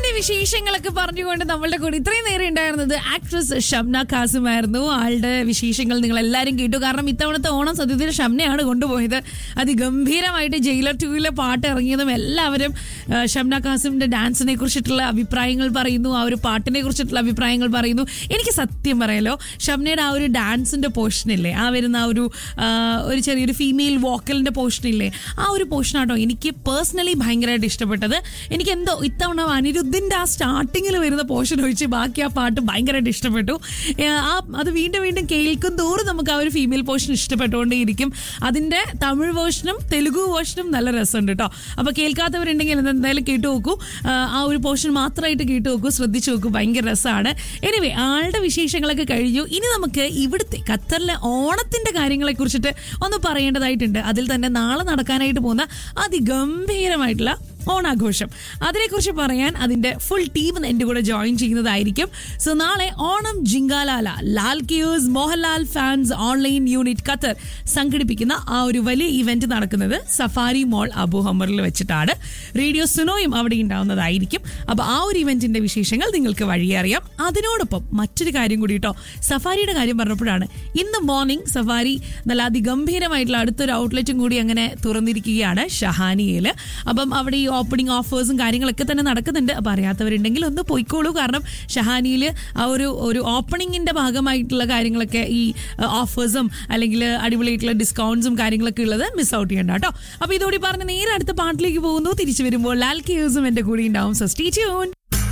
ഓണത്തിന്റെ വിശേഷങ്ങളൊക്കെ പറഞ്ഞുകൊണ്ട് നമ്മളുടെ കൂടെ ഇത്രയും നേരം ഉണ്ടായിരുന്നത് ആക്ട്രസ് ഷംന ഖാസിം ആയിരുന്നു ആളുടെ വിശേഷങ്ങൾ നിങ്ങൾ എല്ലാവരും കേട്ടു കാരണം ഇത്തവണത്തെ ഓണം സത്യത്തിൽ ഷംനയാണ് കൊണ്ടുപോയത് അതിഗംഭീരമായിട്ട് ജയിലർ ടൂവിലെ പാട്ട് ഇറങ്ങിയതും എല്ലാവരും ആ, ഷംന ഖാസിമിന്റെ ഡാൻസിനെ കുറിച്ചിട്ടുള്ള അഭിപ്രായങ്ങൾ പറയുന്നു ആ ഒരു പാട്ടിനെ കുറിച്ചിട്ടുള്ള അഭിപ്രായങ്ങൾ പറയുന്നു എനിക്ക് സത്യം പറയാലോ ഷംനയുടെ ആ ഒരു ഡാൻസിന്റെ പോർഷനില്ലേ ആ വരുന്ന ആ ഒരു ആ, ഒരു ചെറിയൊരു ഫീമെയിൽ വോക്കലിന്റെ പോർഷനില്ലേ ആ ഒരു പോർഷനാട്ടോ എനിക്ക് പേഴ്സണലി ഭയങ്കരമായിട്ട് ഇഷ്ടപ്പെട്ടത് എനിക്ക് എന്തോ ഇത്തവണ അനിരുദ്ധിന്റെ ആ സ്റ്റാർട്ടിങ്ങിൽ വരുന്ന പോർഷൻ ഒഴിച്ച് ബാക്കി ആ പാട്ട് ഭയങ്കരമായിട്ട് ഇഷ്ടപ്പെട്ടു ഏ, ആ അത് വീണ്ടും വീണ്ടും കേൾക്കും തോറും നമുക്ക് ആ ഒരു ഫീമെയിൽ പോർഷൻ ഇഷ്ടപ്പെട്ടുകൊണ്ടേയിരിക്കും അതിന്റെ തമിഴ് വേർഷനും തെലുഗു വേർഷനും നല്ല രസമുണ്ട് കേട്ടോ അപ്പൊ കേൾക്കാത്തവരുണ്ടെങ്കിൽ ഇത് എന്തായാലും കേട്ടു നോക്കൂ ആ, ആ ഒരു പോർഷൻ മാത്രമായിട്ട് കേട്ടു നോക്കൂ ശ്രദ്ധിച്ചു നോക്കൂ ഭയങ്കര രസമാണ് എനിവേ ആളുടെ വിശേഷങ്ങളൊക്കെ കഴിഞ്ഞു ഇനി നമുക്ക് ഇവിടുത്തെ ഖത്തറിലെ ഓണത്തിന്റെ കാര്യങ്ങളെ കുറിച്ചിട്ട് ഒന്ന് പറയേണ്ടതായിട്ടുണ്ട് അതിൽ തന്നെ നാളെ നടക്കാനായിട്ട് പോകുന്ന അതിഗംഭീരമായിട്ടുള്ള ഓണാഘോഷം അതിനെക്കുറിച്ച് പറയാൻ അതിന്റെ ഫുൾ ടീം എന്റെ കൂടെ ജോയിൻ ചെയ്യുന്നതായിരിക്കും സോ നാളെ ഓണം ജിങ്കാലാല ലാൽ കിയോസ് Mohanlal fans online unit Qatar സംഘടിപ്പിക്കുന്ന ആ ഒരു വലിയ ഇവന്റ് നടക്കുന്നത് സഫാരി മോൾ അബു ഹമ്മറിൽ വെച്ചിട്ടാണ് റേഡിയോ സുനോയും അവിടെ ഉണ്ടാവുന്നതായിരിക്കും അപ്പൊ ആ ഒരു ഇവന്റിന്റെ വിശേഷങ്ങൾ നിങ്ങൾക്ക് വഴിയെ അറിയാം അതിനോടൊപ്പം മറ്റൊരു കാര്യം കൂടി കേട്ടോ സഫാരിയുടെ കാര്യം പറഞ്ഞപ്പോഴാണ് ഇന്ന് മോർണിംഗ് സഫാരി നല്ല അതിഗംഭീരമായിട്ടുള്ള അടുത്തൊരു ഔട്ട്ലെറ്റും കൂടി അങ്ങനെ തുറന്നിരിക്കുകയാണ് ഷഹാനിയിൽ അപ്പം അവിടെ ഈ ഓപ്പണിംഗ് ഓഫേഴ്സും കാര്യങ്ങളൊക്കെ തന്നെ നടക്കുന്നുണ്ട് അപ്പം അറിയാത്തവരുണ്ടെങ്കിൽ ഒന്ന് പോയിക്കോളൂ കാരണം ഷഹാനിയിൽ ആ ഒരു ഒരു ഓപ്പണിങ്ങിന്റെ ഭാഗമായിട്ടുള്ള കാര്യങ്ങളൊക്കെ ഈ ഓഫേഴ്സും അല്ലെങ്കിൽ അടിപൊളിയായിട്ടുള്ള ഡിസ്കൗണ്ട്സും കാര്യങ്ങളൊക്കെ ഉള്ളത് മിസ് ഔട്ട് ചെയ്യണ്ട കേട്ടോ അപ്പൊ ഇതോടെ പറഞ്ഞ് നേരെ അടുത്ത പാട്ടിലേക്ക് പോകുന്നു തിരിച്ചു വരുമ്പോൾ ലാൽ കേസും എന്റെ കൂടെ ഉണ്ടാവും സോ സ്റ്റേ ട്യൂൺ